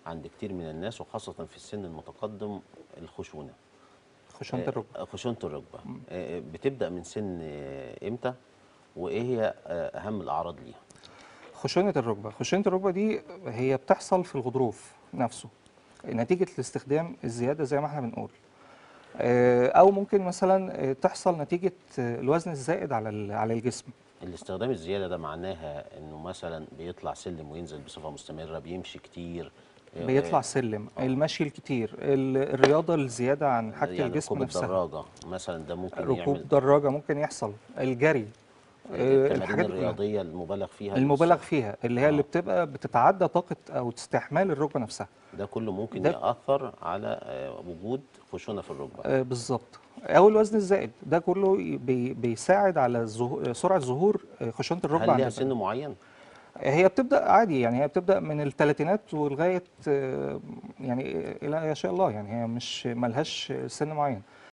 عند كتير من الناس وخاصه في السن المتقدم الخشونه خشونه آه، الركبه خشونه الركبه آه، بتبدا من سن آه، امتى وايه هي آه، اهم الاعراض ليها خشونه الركبه خشونه الركبه دي هي بتحصل في الغضروف نفسه نتيجه الاستخدام الزياده زي ما احنا بنقول آه، او ممكن مثلا آه، تحصل نتيجه آه، الوزن الزائد على ال- على الجسم الاستخدام الزياده ده معناها انه مثلا بيطلع سلم وينزل بصفه مستمره بيمشي كتير آه، بيطلع سلم المشي الكتير ال- الرياضه الزياده عن حاجه يعني الجسم ركوب نفسها الدراجه مثلا ده ممكن ركوب يعمل دراجه ممكن يحصل الجري آه، التمارين الحاجات كلها. الرياضيه المبالغ فيها المبالغ للصحة. فيها اللي هي اللي بتبقى بتتعدى طاقه او استحمال الركبه نفسها ده كله ممكن ده- ياثر على آه، وجود خشونه في الركبه آه، بالظبط او الوزن الزائد ده كله بي بيساعد على ظهو- سرعه ظهور آه، خشونه الركبه هل عند ليها البني. سن معين هي بتبدا عادي يعني هي بتبدا من الثلاثينات ولغايه آه، يعني الى ما شاء الله يعني هي مش ملهاش سن معين